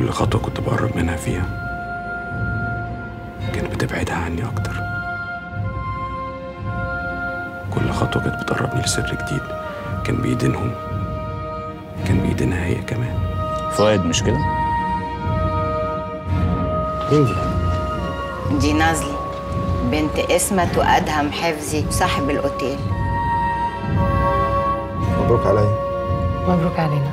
كل خطوة كنت بقرب منها فيها كانت بتبعدها عني أكتر كل خطوة كانت بتقربني لسر جديد كان بإيدينهم كان بإيدينها هي كمان فؤاد مش كده؟ مين دي؟ دي نازلي بنت اسمة وأدهم حفظي صاحب الأوتيل مبروك عليا مبروك علينا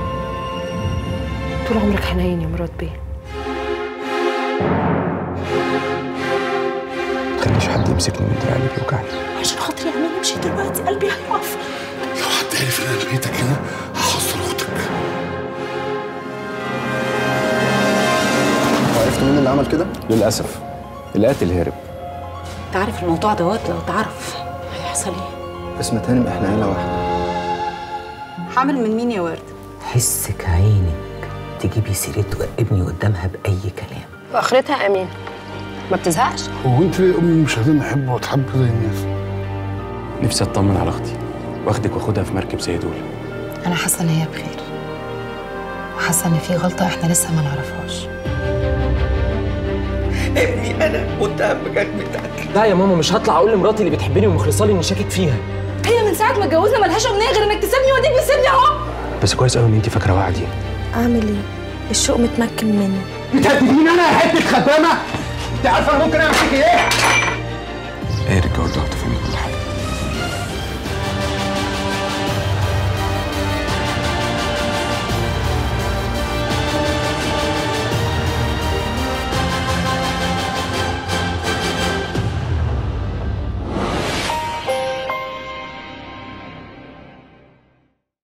طول عمرك حنين يا مراد بيه متخليش حد يمسكني من دراعي اللي بيوجعني عشان خاطري يا امين امشي دلوقتي قلبي هيقف لو حد عرف ان انا لقيتك هنا هحصل اختك وعرفت مين اللي عمل كده؟ للأسف القاتل هرب انت عارف الموضوع دوت لو تعرف هيحصل ايه اسم هانم احنا عيله واحده حامل من مين يا ورد؟ حسك عينك تجيبي سيرته ابني قدامها بأي كلام واخرتها امين ما بتزهقش؟ هو انت ليه امي مش عايزين نحب وتحب زي الناس نفسي أطمن على أختي واخدك واخدها في مركب زي دول انا حاسه ان هي بخير وحاسه ان في غلطه احنا لسه ما نعرفهاش لا يا ماما مش هطلع اقول لمراتي اللي بتحبني ومخلصه لي اني شاكك فيها هي من ساعة ما اتجوزنا ملهاش أمنية غير إنك تسيبني وأديك بتسيبني أهو بس كويس قوي إن أنت فاكرة وعدي اعمل ايه الشوق متمكن مني بتهدديني انا يا حته خدامه انت عارفه انا ممكن اعمل فيك ايه ايه الرجالة ضغط فيني كل حاجة